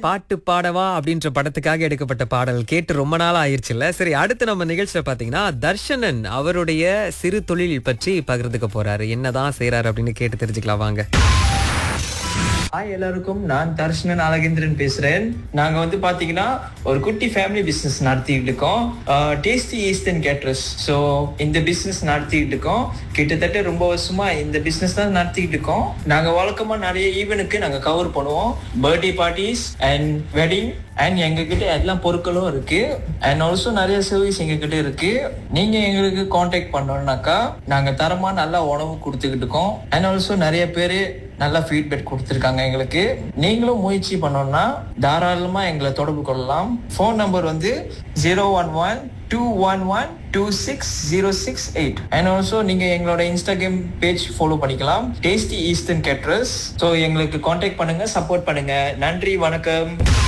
பாட்டு பாடவா அப்படின்ற படத்துக்காக எடுக்கப்பட்ட பாடல் கேட்டு ரொம்ப நாள் ஆயிருச்சுல்ல சரி அடுத்து நம்ம நிகழ்ச்சியில பாத்தீங்கன்னா தர்ஷனன் அவருடைய சிறு தொழில் பற்றி பகிர்ந்துக்க போறாரு என்னதான் செய்றாரு அப்படின்னு கேட்டு தெரிஞ்சுக்கலாம் வாங்க ஹாய் எல்லாருக்கும் நான் தர்ஷனன் அழகேந்திரன் பேசுறேன் நாங்க வந்து பாத்தீங்கன்னா ஒரு குட்டி ஃபேமிலி பிசினஸ் நடத்திட்டு இருக்கோம் டேஸ்டி ஈஸ்டர்ன் கேட்ரஸ் ஸோ இந்த பிசினஸ் நடத்திட்டு இருக்கோம் கிட்டத்தட்ட ரொம்ப வருஷமா இந்த பிசினஸ் தான் நடத்திட்டு இருக்கோம் நாங்க வழக்கமா நிறைய ஈவெனுக்கு நாங்க கவர் பண்ணுவோம் birthday parties and wedding and எங்ககிட்ட எல்லா பொருட்களும் இருக்கு அண்ட் ஆல்சோ நிறைய சர்வீஸ் எங்ககிட்ட இருக்கு நீங்க எங்களுக்கு காண்டாக்ட் பண்ணோம்னாக்கா நாங்க தரமா நல்லா உணவு கொடுத்துக்கிட்டு இருக்கோம் அண்ட் ஆல்சோ நிறைய பேரு நல்ல ஃபீட்பேக் கொடுத்துருக்காங்க எங்களுக்கு நீங்களும் முயற்சி பண்ணோம்னா தாராளமா எங்களை தொடர்பு கொள்ளலாம் ஃபோன் நம்பர் வந்து zero one one two one one two six zero six eight and also நீங்க எங்களோட இன்ஸ்டாகிராம் பேஜ் ஃபாலோ பண்ணிக்கலாம் டேஸ்டி ஈஸ்டர்ன் கேட்ரஸ் ஸோ எங்களுக்கு காண்டாக்ட் பண்ணுங்க சப்போர்ட் பண்ணுங்க நன்றி வணக்கம்